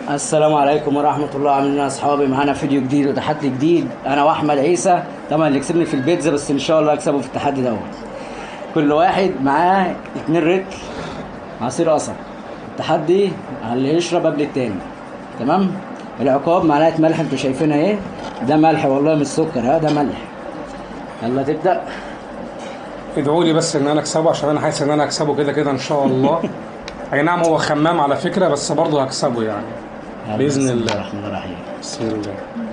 السلام عليكم ورحمة الله عاملين يا أصحابي معانا فيديو جديد وتحدي جديد أنا وأحمد عيسى طبعا اللي كسبني في البيتزا بس إن شاء الله أكسبه في التحدي دوت كل واحد معاه اتنين رتل عصير قصب التحدي على اللي يشرب قبل التاني تمام العقاب معلقة ملح انتوا شايفينها ايه ده ملح والله مش سكر ها ده ملح يلا تبدأ ادعوا لي بس ان انا اكسبه عشان انا حاسس ان انا اكسبه كده كده ان شاء الله اي نعم هو خمام على فكره بس برضه هكسبه يعني يلا، بإذن بسم الله. الرحمن الرحيم بسم الله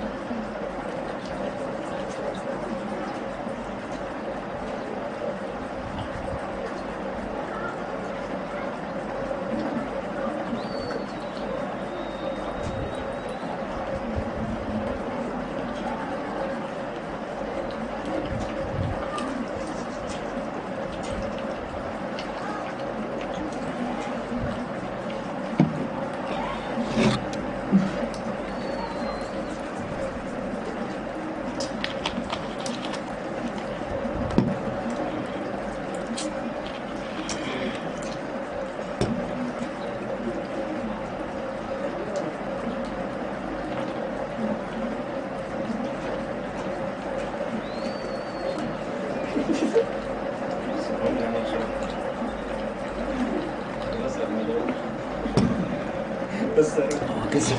هو كسب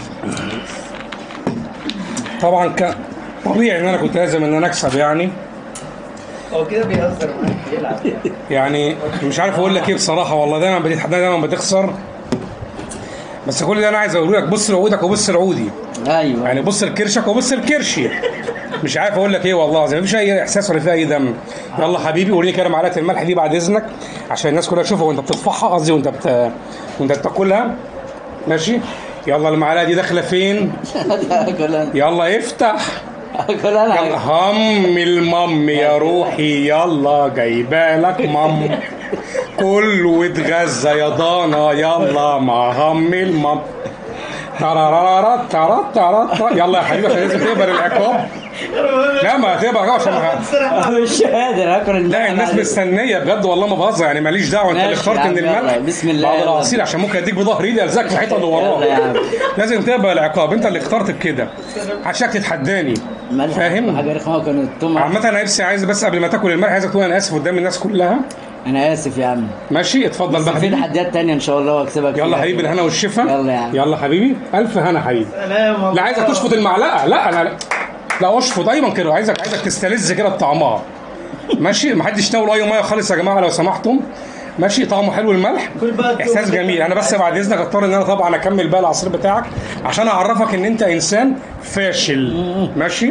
طبعا كان طبيعي ان انا كنت لازم ان انا اكسب يعني هو كده بيهزر معاك بيلعب يعني مش عارف اقول لك ايه بصراحه والله دايما بتتحدى دايما بتخسر بس كل ده انا عايز اقوله لك بص لعودك وبص لعودي ايوه يعني بص لكرشك وبص لكرشي مش عارف اقول لك ايه والله العظيم مفيش اي احساس ولا في اي دم يلا حبيبي وريني كده معلقه الملح دي بعد اذنك عشان الناس كلها تشوفها وانت بتطفحها قصدي وانت بت... وانت بتاكلها ماشي يلا المعلقه دي داخله فين اكل انا يلا افتح اكل يلا انا هم المام يا روحي يلا جايبالك مام كل واتغذى يا ضانا يلا مع هم المام ترارارا ترا ترا ترا. يلا يا حبيبي عشان لازم تقبل العقاب لا ما هتقبل العقاب عشان ما- أنا مش قادر اكل لا الملح الناس بعد- مستنيه بجد والله ما بهزر يعني ماليش دعوه انت اللي ماشي اخترت يا عم، من يلا. الملح بسم الله، بعد يلا. العصير عشان ممكن اديك بظهر ايدي الزقك في الحيطه اللي يلا يا وراك عم. لازم تقبل العقاب انت اللي اخترت بكده عشان تتحداني ملح فاهم؟ حاجه رخمه كانت توم عامة انا نفسي عايز بس قبل ما تاكل الملح عايزك تقول انا اسف قدام الناس كلها انا اسف يا عم ماشي اتفضل بس بقى في حبيبي تحديات تانية ان شاء الله واكسبك يلا فيها. حبيبي الهنا والشفا يلا يا عم. يلا حبيبي الف هنا حبيبي سلام لا عايزك تشفط المعلقه لا انا لا اشفط ايوه كده عايزك عايزك تستلذ كده بطعمها ماشي ما حدش ناول اي ميه خالص يا جماعه لو سمحتم ماشي طعمه حلو الملح كل بقى التوم احساس كده. جميل انا بس بعد اذنك اضطر ان انا طبعا اكمل بقى العصير بتاعك عشان اعرفك ان انت انسان فاشل ماشي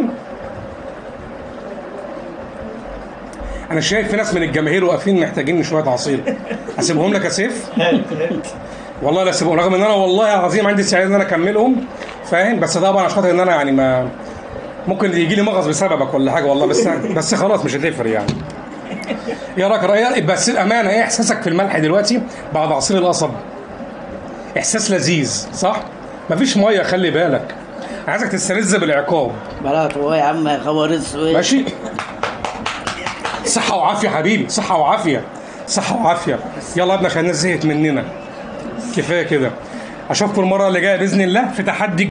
انا شايف في ناس من الجماهير واقفين محتاجين شويه عصير اسيبهم لك يا سيف والله لا اسيبهم رغم ان انا والله العظيم عندي استعداد ان انا اكملهم فاهم بس طبعا عشان خاطر ان انا يعني ما ممكن يجي لي مغص بسببك ولا حاجه والله بس بس خلاص مش هتفرق يعني يا راجل رأي- بس الامانه ايه احساسك في الملح دلوقتي بعد عصير القصب احساس لذيذ صح مفيش ميه خلي بالك عايزك تستلذ بالعقاب بلاط هو يا عم يا خبر اسود ماشي صحة وعافية حبيبي صحة وعافية صحة وعافية يلا يا ابني عشان الناس زهقت مننا كفاية كده أشوفكم المرة اللي جاية بإذن الله في تحدي